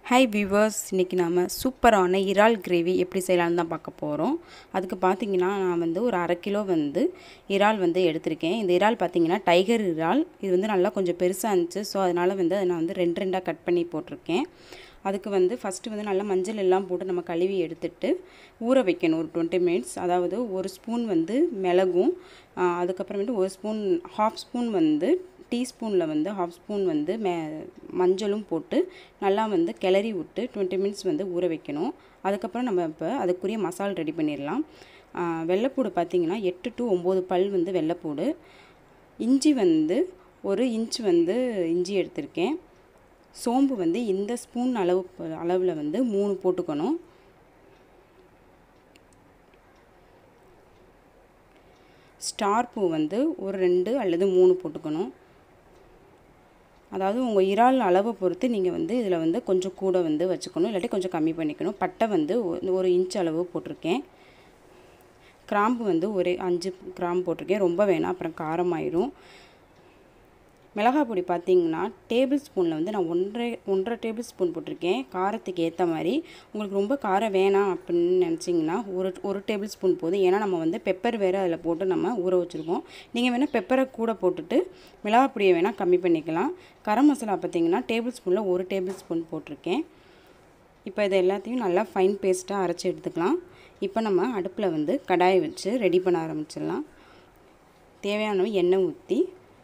hi viewers இன்றைக்கி நாம் சூப்பரான இறால் கிரேவி எப்படி செய்யலாம்னு தான் பார்க்க போகிறோம் அதுக்கு பார்த்தீங்கன்னா நான் வந்து ஒரு அரை கிலோ வந்து இறால் வந்து எடுத்திருக்கேன் இந்த இறால் பார்த்தீங்கன்னா டைகர் இறால் இது வந்து நல்லா கொஞ்சம் பெருசாக இருந்துச்சு ஸோ அதனால் வந்து அதை நான் வந்து ரெண்டு ரெண்டாக கட் பண்ணி போட்டிருக்கேன் அதுக்கு வந்து ஃபஸ்ட்டு வந்து நல்லா மஞ்சள் எல்லாம் போட்டு நம்ம கழுவி எடுத்துட்டு ஊற வைக்கணும் ஒரு டுவெண்ட்டி மினிட்ஸ் அதாவது ஒரு ஸ்பூன் வந்து மிளகும் அதுக்கப்புறமேட்டு ஒரு ஸ்பூன் ஹாஃப் ஸ்பூன் வந்து டீஸ்பூனில் வந்து ஹாஃப் ஸ்பூன் வந்து மே மஞ்சளும் போட்டு நல்லா வந்து கிளறி விட்டு டுவெண்ட்டி மினிட்ஸ் வந்து ஊற வைக்கணும் அதுக்கப்புறம் நம்ம இப்போ அதுக்குரிய மசால் ரெடி பண்ணிடலாம் வெள்ளைப்பூடு பார்த்திங்கன்னா எட்டு டு ஒம்பது பல் வந்து வெள்ளைப்பூடு இஞ்சி வந்து ஒரு இன்ச் வந்து இஞ்சி எடுத்திருக்கேன் சோம்பு வந்து இந்த ஸ்பூன் அளவு அளவில் வந்து மூணு போட்டுக்கணும் ஸ்டார் பூ வந்து ஒரு ரெண்டு அல்லது மூணு போட்டுக்கணும் அதாவது உங்கள் இறால் அளவை பொறுத்து நீங்கள் வந்து இதில் வந்து கொஞ்சம் கூட வந்து வச்சுக்கணும் இல்லாட்டி கொஞ்சம் கம்மி பண்ணிக்கணும் பட்டை வந்து ஒரு இன்ச் அளவு போட்டிருக்கேன் கிராம்பு வந்து ஒரு அஞ்சு கிராம்பு போட்டிருக்கேன் ரொம்ப வேணாம் அப்புறம் காரமாயிரும் மிளகாய் பொடி பார்த்தீங்கன்னா டேபிள் ஸ்பூனில் வந்து நான் ஒன்றரை ஒன்றரை டேபிள் ஸ்பூன் போட்டிருக்கேன் காரத்துக்கு ஏற்ற மாதிரி உங்களுக்கு ரொம்ப காரம் வேணாம் அப்படின்னு நினச்சிங்கன்னா ஒரு ஒரு டேபிள் ஸ்பூன் போதும் ஏன்னா நம்ம வந்து பெப்பர் வேறு அதில் போட்டு நம்ம ஊற வச்சுருக்கோம் நீங்கள் வேணால் பெப்பரை கூட போட்டுட்டு மிளகாய் பொடியை வேணால் கம்மி பண்ணிக்கலாம் கரம் மசாலா பார்த்தீங்கன்னா டேபிள் ஸ்பூனில் ஒரு டேபிள் ஸ்பூன் போட்டிருக்கேன் இப்போ இது எல்லாத்தையும் நல்லா ஃபைன் பேஸ்ட்டாக அரைச்சி எடுத்துக்கலாம் இப்போ நம்ம அடுப்பில் வந்து கடாயை வச்சு ரெடி பண்ண ஆரம்பிச்சிடலாம் தேவையான எண்ணெய் ஊற்றி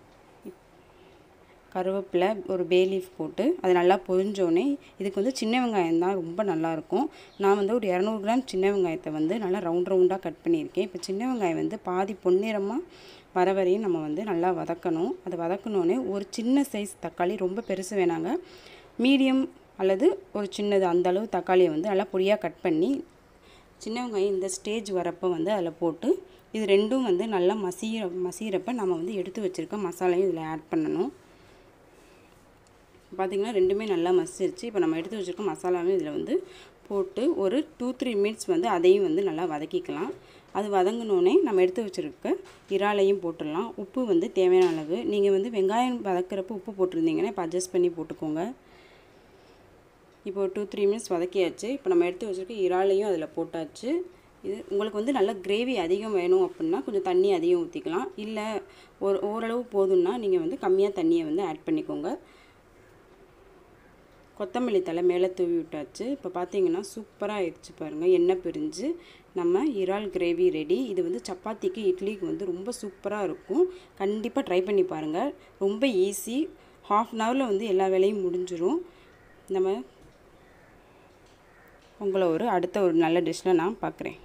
கருவேப்பிலை ஒரு பே லீஃப் போட்டு அது நல்லா பொரிஞ்சோடனே இதுக்கு வந்து சின்ன வெங்காயம் தான் ரொம்ப நல்லாயிருக்கும் நான் வந்து ஒரு இரநூறு கிராம் சின்ன வெங்காயத்தை வந்து நல்லா ரவுண்ட் ரவுண்டாக கட் பண்ணியிருக்கேன் இப்போ சின்ன வெங்காயம் வந்து பாதி பொன்னிறமாக வர வரையும் நம்ம வந்து நல்லா வதக்கணும் அதை வதக்கணுன்னே ஒரு சின்ன சைஸ் தக்காளி ரொம்ப பெருசு வேணாங்க மீடியம் அல்லது ஒரு சின்னது அந்த அளவு தக்காளியை வந்து நல்லா பொடியாக கட் பண்ணி சின்ன வெங்காயம் இந்த ஸ்டேஜ் வரப்போ வந்து அதில் போட்டு இது ரெண்டும் வந்து நல்லா மசிகிற மசிகிறப்ப நம்ம வந்து எடுத்து வச்சுருக்க மசாலையும் இதில் ஆட் பண்ணணும் பார்த்திங்கன்னா ரெண்டுமே நல்லா மசிச்சிருச்சு இப்போ நம்ம எடுத்து வச்சுருக்க மசாலாவும் இதில் வந்து போட்டு ஒரு டூ த்ரீ மினிட்ஸ் வந்து அதையும் வந்து நல்லா வதக்கிக்கலாம் அது வதங்கினோடனே நம்ம எடுத்து வச்சுருக்க இறாலையும் போட்டுடலாம் உப்பு வந்து தேவையான அளவு நீங்கள் வந்து வெங்காயம் வதக்கிறப்ப உப்பு போட்டிருந்தீங்கன்னா இப்போ அட்ஜஸ்ட் பண்ணி போட்டுக்கோங்க இப்போ டூ த்ரீ மினிட்ஸ் வதக்கியாச்சு இப்போ நம்ம எடுத்து வச்சுருக்க இறாலையும் அதில் போட்டாச்சு இது உங்களுக்கு வந்து நல்ல கிரேவி அதிகம் வேணும் அப்படின்னா கொஞ்சம் தண்ணி அதிகம் ஊற்றிக்கலாம் இல்லை ஒரு ஓரளவு போதும்னா நீங்கள் வந்து கம்மியாக தண்ணியை வந்து ஆட் பண்ணிக்கோங்க கொத்தமல்லி தலை மேலே தூவி விட்டாச்சு இப்போ பார்த்தீங்கன்னா சூப்பராக ஆயிடுச்சு பாருங்கள் எண்ணெய் பிரிஞ்சு நம்ம இறால் கிரேவி ரெடி இது வந்து சப்பாத்திக்கு இட்லிக்கு வந்து ரொம்ப சூப்பராக இருக்கும் கண்டிப்பாக ட்ரை பண்ணி பாருங்கள் ரொம்ப ஈஸி ஹாஃப் அன் ஹவரில் வந்து எல்லா வேலையும் முடிஞ்சிடும் நம்ம உங்களை ஒரு அடுத்த ஒரு நல்ல டிஷ்ஷில் நான் பார்க்குறேன்